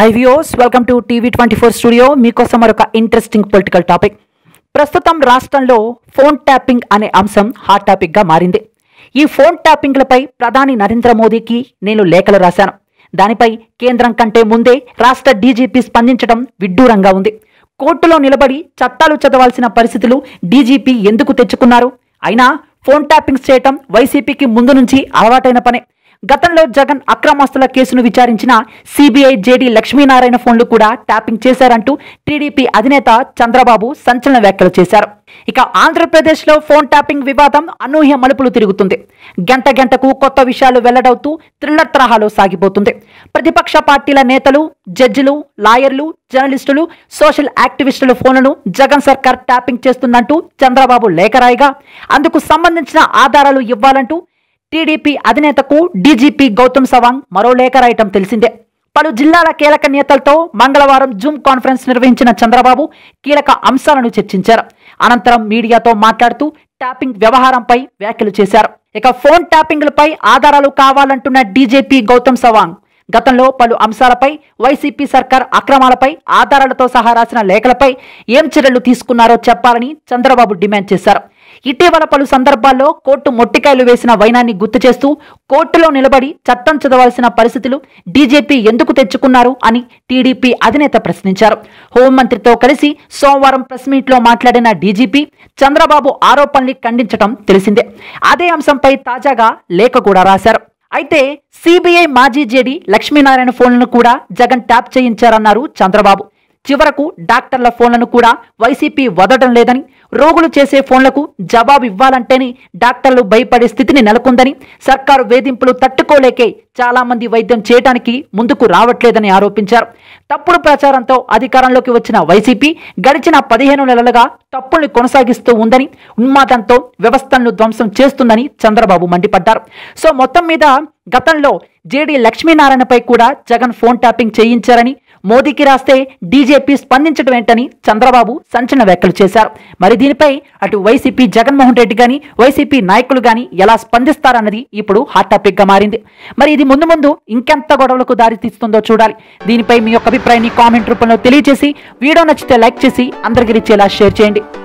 high views welcome to TV twenty four studio మీకోసం మరొక interesting political topic ప్రస్తుతం రాష్ట్రంలో ఫోన్ ట్యాపింగ్ అనే అంశం హాట్ టాపిక్గా మారింది ఈ ఫోన్ ట్యాపింగ్లపై ప్రధాని నరేంద్ర మోదీకి నేను లేఖలు రాశాను దానిపై కేంద్రం కంటే ముందే రాష్ట్ర డీజీపీ స్పందించడం విడ్డూరంగా ఉంది కోర్టులో నిలబడి చట్టాలు చదవాల్సిన పరిస్థితులు డీజీపీ ఎందుకు తెచ్చుకున్నారు అయినా ఫోన్ ట్యాపింగ్స్ చేయటం వైసీపీకి ముందు నుంచి అలవాటైన పనే గతంలో జగన్ అక్రమాస్తుల కేసును విచారించిన సిబిఐ జేడీ లక్ష్మీనారాయణ ఫోన్లు కూడా ట్యాపింగ్ చేశారంటూ టీడీపీ అధినేత చంద్రబాబు సంచలన వ్యాఖ్యలు చేశారు ఇక ఆంధ్రప్రదేశ్లో ఫోన్ ట్యాపింగ్ వివాదం అనూహ్య మలుపులు తిరుగుతుంది గంట గంటకు కొత్త విషయాలు వెల్లడవుతూ థ్రిల్లర్ తరహాలో సాగిపోతుంది ప్రతిపక్ష పార్టీల నేతలు జడ్జిలు లాయర్లు జర్నలిస్టులు సోషల్ యాక్టివిస్టుల ఫోన్లను జగన్ సర్కార్ ట్యాపింగ్ చేస్తుందంటూ చంద్రబాబు లేఖ రాయగా అందుకు సంబంధించిన ఆధారాలు ఇవ్వాలంటూ టీడీపీ అధినేతకు డీజీపీ గౌతమ్ సవాంగ్ మరో లేఖ రాయటం తెలిసిందే పలు జిల్లాల కీలక నేతలతో మంగళవారం జూమ్ కాన్ఫరెన్స్ నిర్వహించిన చంద్రబాబు కీలక అంశాలను చర్చించారు అనంతరం మీడియాతో మాట్లాడుతూ ట్యాపింగ్ వ్యవహారంపై వ్యాఖ్యలు చేశారు ఇక ఫోన్ ట్యాపింగ్లపై ఆధారాలు కావాలంటున్న డీజీపీ గౌతమ్ సవాంగ్ గతంలో పలు అంశాలపై వైసీపీ సర్కార్ అక్రమాలపై ఆధారాలతో సహా రాసిన లేఖలపై ఏం చర్యలు తీసుకున్నారో చెప్పాలని చంద్రబాబు డిమాండ్ చేశారు ఇటీవల పలు సందర్భాల్లో కోర్టు మొట్టికాయలు వేసిన వైనాన్ని గుర్తు చేస్తూ కోర్టులో నిలబడి చట్టం చదవాల్సిన పరిస్థితులు డీజీపీ ఎందుకు తెచ్చుకున్నారు అని టీడీపీ అధినేత ప్రశ్నించారు హోంమంత్రితో కలిసి సోమవారం ప్రెస్ మీట్లో మాట్లాడిన డీజీపీ చంద్రబాబు ఆరోపణల్ని ఖండించడం తెలిసిందే అదే అంశంపై తాజాగా లేఖ కూడా రాశారు అయితే సిబిఐ మాజీ జేడీ లక్ష్మీనారాయణ ఫోన్లను కూడా జగన్ ట్యాప్ చేయించారన్నారు చంద్రబాబు చివరకు డాక్టర్ల ఫోన్లను కూడా వైసీపీ వదలడం లేదని రోగులు చేసే ఫోన్లకు జవాబు ఇవ్వాలంటేనే డాక్టర్లు భయపడే స్థితిని నెలకొందని సర్కారు వేధింపులు తట్టుకోలేకే చాలా మంది వైద్యం చేయడానికి ముందుకు రావట్లేదని ఆరోపించారు తప్పుడు ప్రచారంతో అధికారంలోకి వచ్చిన వైసీపీ గడిచిన పదిహేను నెలలుగా తప్పుల్ని కొనసాగిస్తూ ఉందని ఉన్మాదంతో వ్యవస్థలను ధ్వంసం చేస్తుందని చంద్రబాబు మండిపడ్డారు సో మొత్తం మీద గతంలో జేడీ లక్ష్మీనారాయణపై కూడా జగన్ ఫోన్ ట్యాపింగ్ చేయించారని మోదీకి రాస్తే డీజేపీ స్పందించడం ఏంటని చంద్రబాబు సంచలన వ్యాఖ్యలు చేశారు మరి దీనిపై అటు వైసీపీ జగన్మోహన్ రెడ్డి గాని వైసీపీ నాయకులు గాని ఎలా స్పందిస్తారన్నది ఇప్పుడు హాట్ టాపిక్ గా మారింది మరి ఇది ముందు ముందు ఇంకెంత గొడవలకు దారి తీస్తుందో చూడాలి దీనిపై మీ యొక్క అభిప్రాయాన్ని కామెంట్ రూపంలో తెలియజేసి వీడియో నచ్చితే లైక్ చేసి అందరికీ రీచేలా షేర్ చేయండి